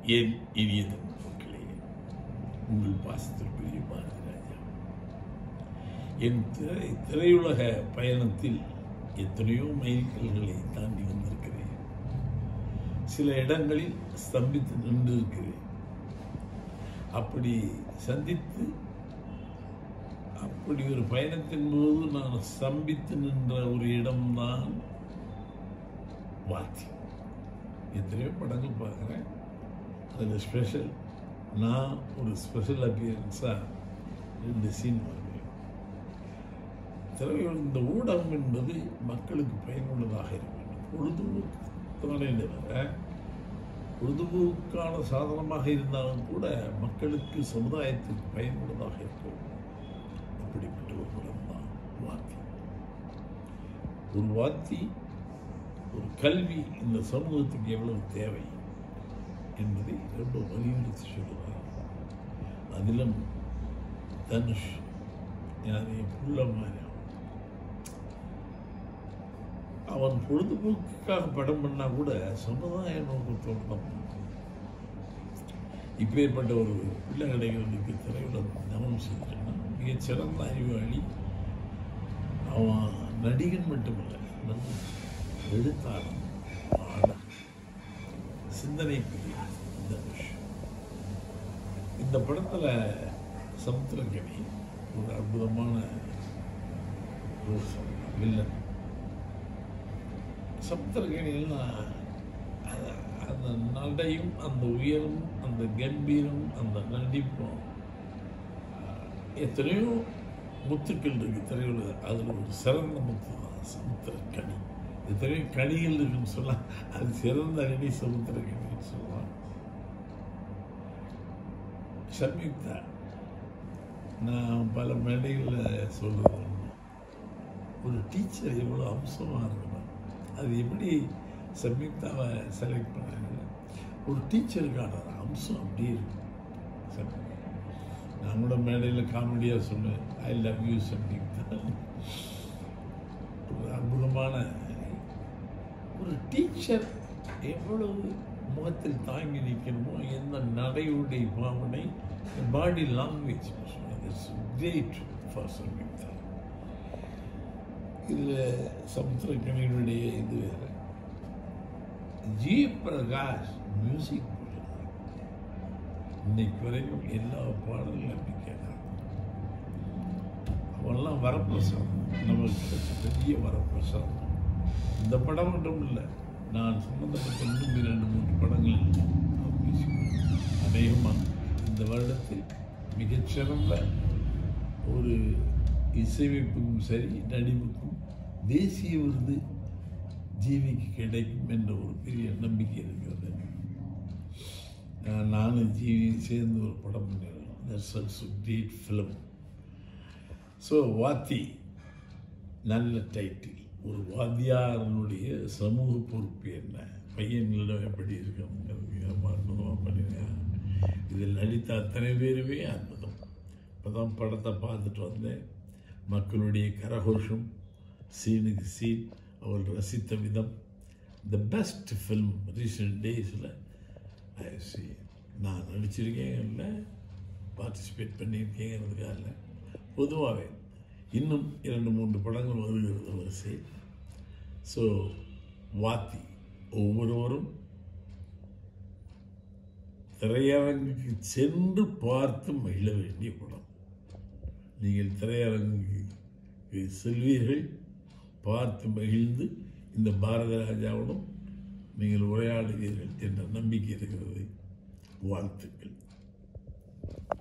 என் இனியது மக்களே உங்கள் பாசத்திற்குரிய பாரதி ராஜா என் திரை திரையுலக பயணத்தில் எத்தனையோ மைல்கல்களை தாண்டி வந்திருக்கிறேன் சில இடங்களில் ஸ்தம்பித்து நின்றிருக்கிறேன் அப்படி சந்தித்து அப்படி ஒரு பயணத்தின் போது நான் ஸ்தம்பித்து நின்ற ஒரு இடம்தான் வாத்தி எத்தனையோ படங்கள் பார்க்குறேன் அதில் ஸ்பெஷல் நான் ஒரு ஸ்பெஷல் அப்பியரன்ஸாக ரெண்டு சீன் பார்க்குறேன் திரையுலக இந்த ஊடகம் என்பது மக்களுக்கு பயனுள்ளதாக இருக்க வேண்டும் பொழுதுபோக்கு தானே தவிர பொழுதுபோக்கான சாதனமாக இருந்தாலும் கூட மக்களுக்கு சமுதாயத்துக்கு பயனுள்ளதாக இருக்க வேண்டும் அப்படிப்பட்ட ஒரு படம் தான் வாத்தி ஒரு வாத்தி ஒரு கல்வி இந்த சமூகத்துக்கு எவ்வளவு தேவை என்பதை ரொம்ப வலியுறுத்தி சொல்லுவார் அதிலும் தனுஷ் யாரை புள்ள மாதிரி அவன் பொழுதுபோக்குக்காக படம் பண்ணா கூட சமுதாய நோக்கத்தோடு தான் பண்ணுவான். இப்பேற்பட்ட ஒரு பிள்ளைகடைகளுக்கு திரையுலகம் கவனம் செஞ்சிருக்கான் மிகச் சிறந்த அறிவாளி அவன் நடிகன் மட்டுமல்ல நல்ல எழுத்தாளன் பாடல் சிந்தனை பெரிய தனுஷ் இந்த படத்துல சமுத்திரக்கனி ஒரு அற்புதமான ரோல் சொல்லலாம் வில்லன் சமுத்திரக்கனியெல்லாம் அத- அந்த நடையும் அந்த உயரும் அந்த கம்பீரம் அந்த நடிப்பும் எத்தனையோ முத்துக்கள் இருக்கு திரையுலக அதில் ஒரு சிறந்த முத்து தான் சமுத்திரக்கனி எத்தனையோ கனிகள் இருக்குன்னு சொல்லலாம் அது சிறந்த கனி சமுத்திரக்கனின்னு சொல்லலாம் சம்யுக்தா நான் பல மேடைகளில் சொல்றது உண்டு. ஒரு டீச்சர் எவ்வளோ அம்சமாக இருக்கணும் அது எப்படி சம்யுக்தாவை செலக்ட் பண்ணாங்க ஒரு டீச்சருக்கான ஒரு அம்சம் அப்படியே இருக்கும் சம்யுக்தா. நான் கூட மேடையில் காமெடியாக சொன்னேன் ஐ லவ் யூ சம்யுக்தா ஒரு அற்புதமான ஒரு டீச்சர் எவ்வளவு முகத்தில் தாங்கி நிற்கணுமோ எந்த நடையுடைய பாவனை body language great for Samyuktha இதில் சமுத்திரக்கணியினுடைய இது வேறு ஜி பிரகாஷ் மியூசிக் இன்னைக்கு வரைக்கும் எல்லா பாடலும் அப்படி கேட்கறாங்க அவெல்லாம் வரப்பிரசாதம் நமக்கு கிடைச்ச பெரிய வரப்பிரசாதம் இந்த படம் மட்டும் இல்லை நான் சம்பந்தப்பட்ட இன்னும் இரண்டு மூன்று படங்கள் நாம் பேசிக்கொள்வோம். அநேகமாக இந்த வருடத்தில் மிகச்சிறந்த ஒரு இசையமைப்புக்கும் சரி நடிப்புக்கும் தேசிய விருது ஜீவிக்கு கிடைக்கும் என்ற ஒரு பெரிய நம்பிக்கை இருக்கிறது நான் நானும் ஜீவி சேர்ந்து ஒரு படம் பண்ணிடுறோம் that's also great film so Vaathi நல்ல டைட்டில் ஒரு வாத்தியாரனுடைய சமூக பொறுப்பு என்ன பையன்களிடம் எப்படி இருக்கணுங்கிறது ரொம்ப அற்புதமாக பண்ணிருக்கேன் இதில் நடித்த அத்தனை பேருமே அற்புதம் இப்போ தான் படத்தை பார்த்துட்டு வந்தேன் மக்களுடைய கரகோஷம் சீனுக்கு சீன் அவள் ரசித்த விதம் த பெஸ்ட் ஃபில்ம் ரீசெண்ட் டேஸில் சி நான் நடிச்சிருக்கேன் இல்லை பார்ட்டிசிபேட் பண்ணியிருக்கேங்கிறதுக்காக இல்லை பொதுவாகவே இன்னும் இரண்டு மூன்று படங்கள் வருகிறது வரிசை ஸோ வாத்தி ஒவ்வொருவரும் திரையரங்குக்கு சென்று பார்த்து மகிழ வேண்டிய படம் நீங்கள் திரையரங்குக்கு செல்வீர்கள் பார்த்து மகிழ்ந்து இந்த பாரத ராஜாவுடன் நீங்கள் உரையாடுவீர்கள் என்ற நம்பிக்கை இருக்கிறது வாழ்த்துக்கள்